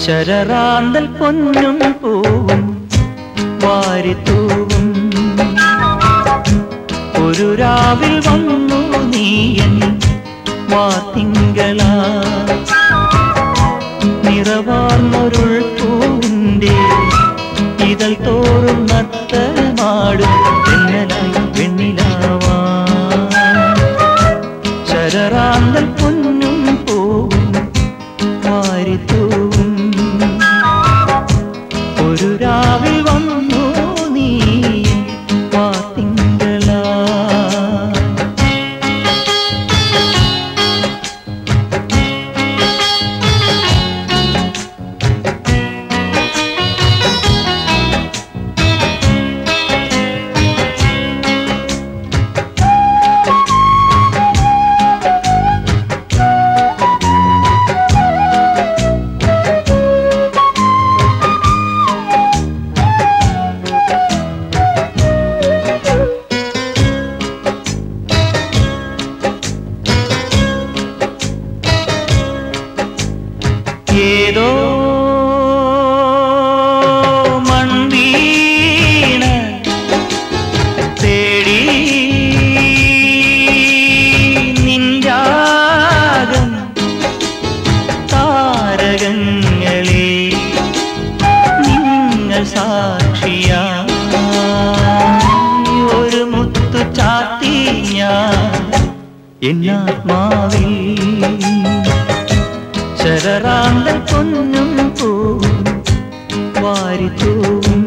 ശരറാന്തൽ പൊന്നും പൂവും വാരിത്തൂവും ഒരു രാവിൽ വന്നു നീയൻ വാത്തിങ്കള നിറവാർന്നൊരുൾ പൂവിൻ്റെ ഇതൾ തോറും നത്തമാടും എന്നലായി വെണ്ണിലാവാ ശരറാന്തൽ പൊന്നും പൂവും വാരിത്തൂവും ഒരു രാവിൽ വന്നു നീ വാത്തിങ്കളാ ഏതോ മൺവീണ തേടി നിൻരാഗം താരകങ്ങളെ നിങ്ങൾ സാക്ഷിയാ ഒരു മുത്തു ചാത്തി ഞാൻ എന്നാത്മാവിൽ ശരറാന്തൽ പൊന്നും പൂവും വാരിത്തൂവും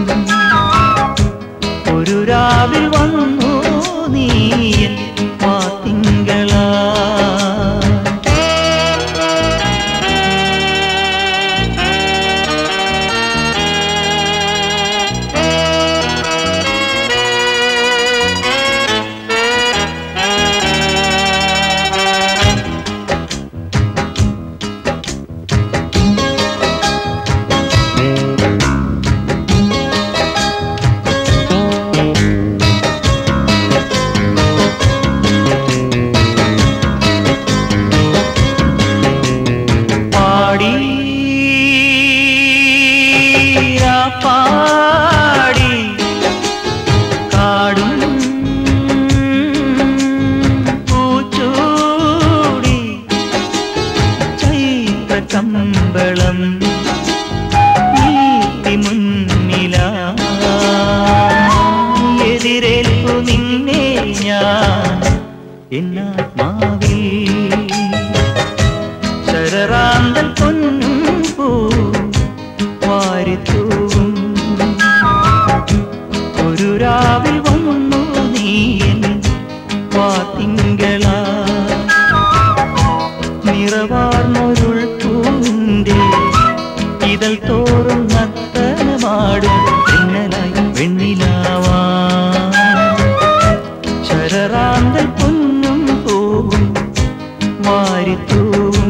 ഒരു രാവിൽ വന്നു നീയൻ വാത്തിങ്കളാ പാടി ആ പാടി കാടും പൂച്ചൂടി ചൈത്രകമ്പളം നീട്ടി മുന്നില എതിരേൽപ്പു നിന്നെ ഞാൻ എന്നാത്മാവിൽ ശരറാന്തൽ പൊന്നും പൂ വാരിത്തൂവും ഒരു രാവിൽ വന്നു നീയൻ വാത്തിങ്കള നിറവാർന്നൊരുൾ പൂവിൻ്റെ ഇതൾ തോറും നത്തനമാടും പിന്നലായി വെണ്ണിലാവാ ശരറാന്തൽ പൊന്നും പൂവും വാരിത്തൂവും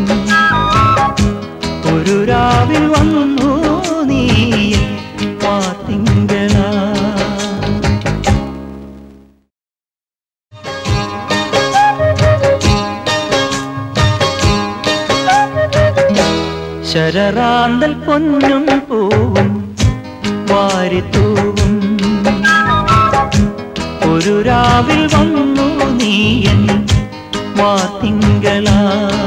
ഒരു രാവിൽ വന്നു നീ പാത്തിങ്കള ശരറാന്തൽ പൊന്നും പൂവും വാരിത്തൂവും ഒരു രാവിൽ വന്നു നീയൻ വാത്തിങ്കളാ